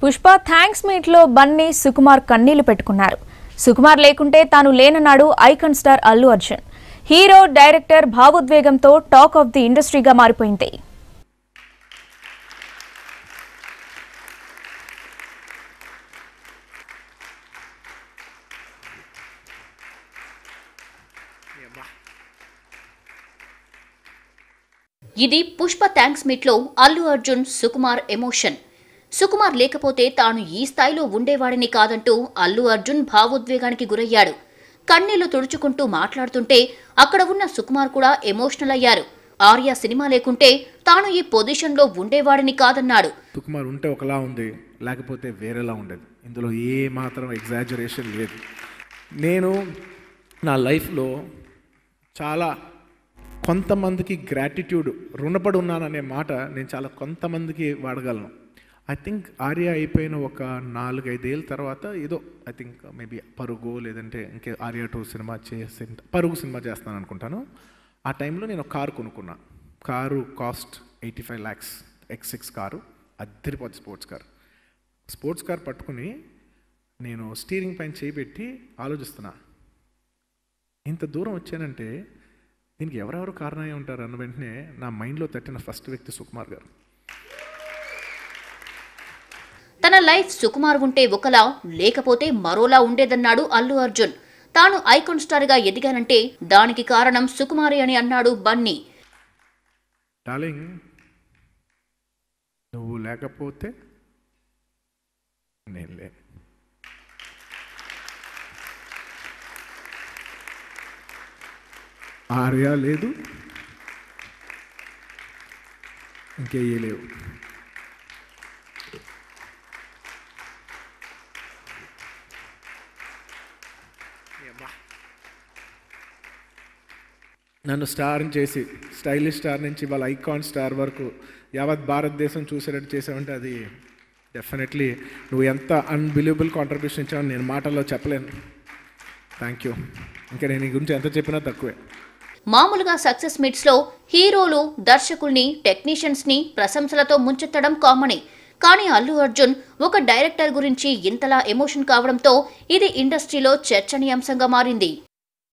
Pushpa thanks meet లో బన్నీ సుకుమార్ కన్నీళ్లు పెట్టుకున్నారు సుకుమార్ లేకుంటే తాను లేనన్నాడు icon star Allu Arjun hero director భావోద్వేగంతో టాక్ ఆఫ్ ది ఇండస్ట్రీగా మారిపోయింది ఇది పుష్ప థ్యాంక్స్ మీట్లో అల్లు అర్జున్ సుకుమార్ ఎమోషన్ సుకుమార్ లేకపోతే తాను ఈ స్థాయిలో ఉండేవాడిని కాదంటూ అల్లు అర్జున్ భావోద్వేగానికి గురయ్యాడు కన్నీళ్లు తుడుచుకుంటూ మాట్లాడుతుంటే అక్కడ ఉన్న సుకుమార్ కూడా ఎమోషనల్ అయ్యారు ఆర్య సినిమా లేకుంటే తాను ఈ పొజిషన్లో ఉండేవాడిని కాదన్నాడు సుకుమార్ ఉంటే ఒకలా ఉంది లేకపోతే వేరేలా ఉండేది ఇందులో ఏ మాత్రం ఎగ్జాజరేషన్ లేదు నేను నా లైఫ్లో చాలా కొంతమందికి గ్రాటిట్యూడ్ రుణపడి ఉన్నాననే మాట నేను చాలా కొంతమందికి వాడగలను ఐ థింక్ ఆర్య అయిపోయిన ఒక నాలుగైదేళ్ళ తర్వాత ఏదో ఐ థింక్ మేబీ పరుగు లేదంటే ఇంకే ఆర్య టూ సినిమా చేసి పరుగు సినిమా చేస్తాను అనుకుంటాను ఆ టైంలో నేను ఒక కారు కొనుక్కున్నా car cost eighty five lakhs X six car అద్దరిపోద్ది స్పోర్ట్స్ కార్ స్పోర్ట్స్ కార్ పట్టుకుని నేను స్టీరింగ్ పైన చేయి పెట్టి ఆలోచిస్తున్నా ఇంత దూరం వచ్చానంటే దీనికి ఎవరెవరు కారణమై ఉంటారు అన్న వెంటనే నా మైండ్లో తట్టిన ఫస్ట్ వ్యక్తి సుకుమార్ గారు తన లైఫ్ సుకుమార్ ఉంటే ఒకలా లేకపోతే మరోలా ఉండేదన్నాడు అల్లు అర్జున్ తాను ఐకాన్ స్టార్ గా ఎదిగానంటే దానికి కారణం సుకుమారే అని అన్నాడు బన్నీ డార్లింగ్ నువ్వు లేకపోతే నేను లేను ఆర్య లేదు ఇంకే లేవు నన్ను స్టార్ని చేసి స్టైలిష్ స్టార్ నుంచి వాళ్ళ ఐకాన్ స్టార్ వరకు యావత్ భారతదేశం చూసేటట్టు చేసావంటే అది డెఫినెట్లీ నువ్వు ఎంత అన్బిలీవబుల్ కాంట్రిబ్యూషన్ ఇచ్చావు నేను మాటల్లో చెప్పలేను థ్యాంక్ యూ ఇంకా నేను ఈ గురించి ఎంత చెప్పినా తక్కువే మామూలుగా సక్సెస్ మీట్స్ లో హీరోలు దర్శకుల్ని టెక్నీషియన్స్ ని ప్రశంసలతో ముంచెత్తడం కామనే కానీ అల్లు అర్జున్ ఒక డైరెక్టర్ గురించి ఇంతలా ఎమోషన్ కావడంతో ఇది ఇండస్ట్రీలో చర్చనీయాంశంగా మారింది